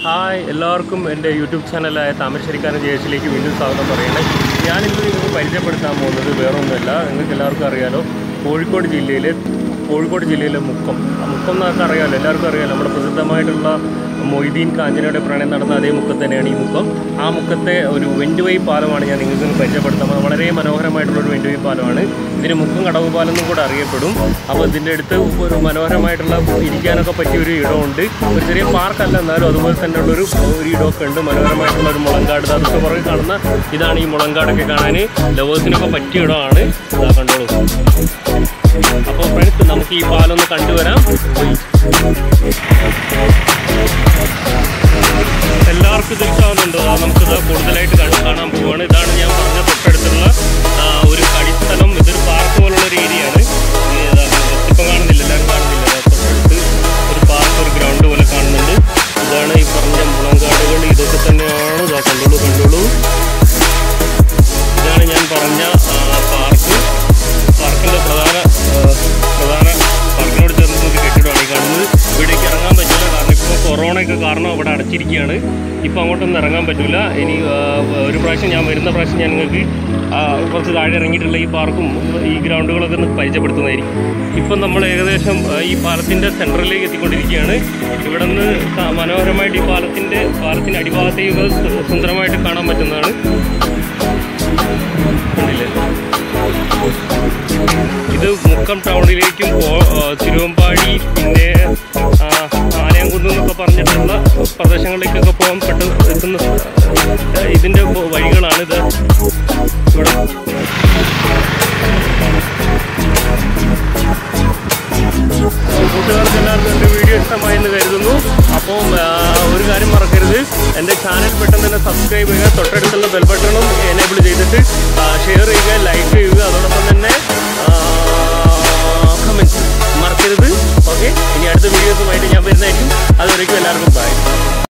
Hi എല്ലാവർക്കും എൻ്റെ YouTube ചാനലായ താമരശ്ശേരിക്കാരൻ ജേഴ്സിലേക്ക് വീണ്ടും സ്വാഗതം പറയണേ ഞാനിന്ന് നിങ്ങൾക്ക് പരിചയപ്പെടുത്താൻ പോകുന്നത് വേറൊന്നുമല്ല നിങ്ങൾക്ക് എല്ലാവർക്കും അറിയാലോ കോഴിക്കോട് ജില്ലയിലെ കോഴിക്കോട് ജില്ലയിലെ മുക്കം ആ മുക്കം എന്നൊക്കെ അറിയാമല്ലോ എല്ലാവർക്കും അറിയാലോ നമ്മുടെ പ്രസിദ്ധമായിട്ടുള്ള മൊയ്തീൻ കാഞ്ചനയുടെ പ്രണയം നടന്ന അതേ മുക്കത്ത് തന്നെയാണ് ഈ മുക്കം ആ മുക്കത്തെ ഒരു വെൻറ്റുവൈ പാലമാണ് ഞാൻ നിങ്ങൾക്ക് ഇന്ന് പരിചയപ്പെടുത്താൻ പോകുന്നത്. വളരെ മനോഹരമായിട്ടുള്ള ഒരു വെൻറ്റുവൈ പാലമാണ് ഇതിന് മുക്കം കടവ് പാലം എന്നും കൂടെ അറിയപ്പെടും അപ്പോൾ ഇതിൻ്റെ അടുത്ത് ഒരു മനോഹരമായിട്ടുള്ള ഇരിക്കാനൊക്കെ പറ്റിയ ഒരു ഇടമുണ്ട് ഒരു ചെറിയ പാർക്കല്ല എന്നാലും അതുപോലെ തന്നെ ഉള്ളൊരു ഒരു ഇടമൊക്കെ ഉണ്ട് മനോഹരമായിട്ടുള്ള ഒരു മുളങ്കാട് ഇതാ അതൊക്കെ പുറകെ കാണുന്ന ഇതാണ് ഈ മുളങ്കാടൊക്കെ കാണാൻ ലവേഴ്സിനൊക്കെ പറ്റിയ ഇടമാണ് ഇതാ കണ്ടോളൂ അപ്പോൾ ഫ്രണ്ട്സ് നമുക്ക് ഈ പാലൊന്ന് കണ്ടുവരാം എല്ലാവർക്കും ഇത് ഇഷ്ടമാവുന്നുണ്ടോ ആ, നമുക്കിത് കൂടുതലായിട്ട് കണ്ടു കാണാൻ പോവുകയാണ് ഇതാണ് ഞാൻ പറഞ്ഞ തൊട്ടടുത്തുള്ള ആ, ഒരു കളിസ്ഥലം ഇതൊരു പാർക്ക് പോലുള്ള ഒരു ഏരിയയാണ് ഇപ്പം കാണുന്നില്ല എല്ലാവരും കാണുന്നില്ല ദാ തൊട്ടടുത്ത് ഒരു പാർക്ക് ഒരു ഗ്രൗണ്ട് പോലെ കാണുന്നുണ്ട് ഇതാണ് ഈ പറഞ്ഞ മുളങ്കാടുകൾ ഇതൊക്കെ തന്നെയാണ് ഇതാ കണ്ടോളൂ കണ്ടോളൂ ഇതാണ് ഞാൻ പറഞ്ഞ ആ, പാർക്ക് പാർക്കിൻ്റെ പ്രധാന ആ, പ്രധാന പാർക്കിനോട് ചേർന്ന് ഒരു കെട്ടിടമാണ് ഈ കാണുന്നത് ഇവിടേക്ക് ഇറങ്ങാൻ പറ്റില്ല കാരണം ഇപ്പോൾ കൊറോണയൊക്കെ കാരണം അവിടെ അടച്ചിരിക്കുകയാണ് ഇപ്പോൾ അങ്ങോട്ടൊന്നും ഇറങ്ങാൻ പറ്റില്ല ഇനി ആ, ഒരു പ്രാവശ്യം ഞാൻ വരുന്ന പ്രാവശ്യം ഞാൻ നിങ്ങൾക്ക് ആ, കുറച്ച് താഴെ ഇറങ്ങിയിട്ടുള്ള ഈ പാർക്കും ഈ ഗ്രൗണ്ടുകളൊക്കെ ഒന്ന് പരിചയപ്പെടുത്തുന്നതായിരിക്കും ഇപ്പം നമ്മൾ ഏകദേശം ആ, ഈ പാലത്തിൻ്റെ സെൻട്രലിലേക്ക് എത്തിക്കൊണ്ടിരിക്കുകയാണ് ഇവിടെ നിന്ന് മനോഹരമായിട്ട് ഈ പാലത്തിൻ്റെ പാലത്തിൻ്റെ അടിഭാഗത്തേക്ക് സു- സുന്ദരമായിട്ട് കാണാൻ പറ്റുന്നതാണ് കണ്ടില്ലേ ഇത് മുക്കം ടൗണിലേക്കും പോ- ആ, തിരുവമ്പാടി പിന്നെ ആ, ആലയംകുന്ന് എന്നൊക്കെ പറഞ്ഞിട്ടുള്ള പ്രദേശങ്ങളിലേക്കൊക്കെ പോകാൻ പെട്ടെന്ന് എത്തുന്ന ആ, ഇതിൻ്റെ പോ- വഴികളാണ് ഇത് ഇവിടെ കൂട്ടുകാർക്ക് എല്ലാവർക്കും എൻ്റെ വീഡിയോ ഇഷ്ടമായെന്ന് കരുതുന്നു അപ്പോൾ ആ, ഒരു കാര്യം മറക്കരുത് എൻ്റെ ചാനൽ പെട്ടെന്ന് തന്നെ സബ്സ്ക്രൈബ് ചെയ്യുക തൊട്ടടുത്തുള്ള ബെൽ ബട്ടണും എനേബിൾ ചെയ്തിട്ട് ഷെയർ ചെയ്യുക ലൈക്ക് ചെയ്യുക അതോടൊപ്പം തന്നെ കമൻറ്റ് മറക്കരുത് ഓക്കെ ഇനി അടുത്ത വീഡിയോസുമായിട്ട് ഞാൻ വരുന്നതായിരിക്കും അതുവരേക്കും എല്ലാവർക്കും ബൈ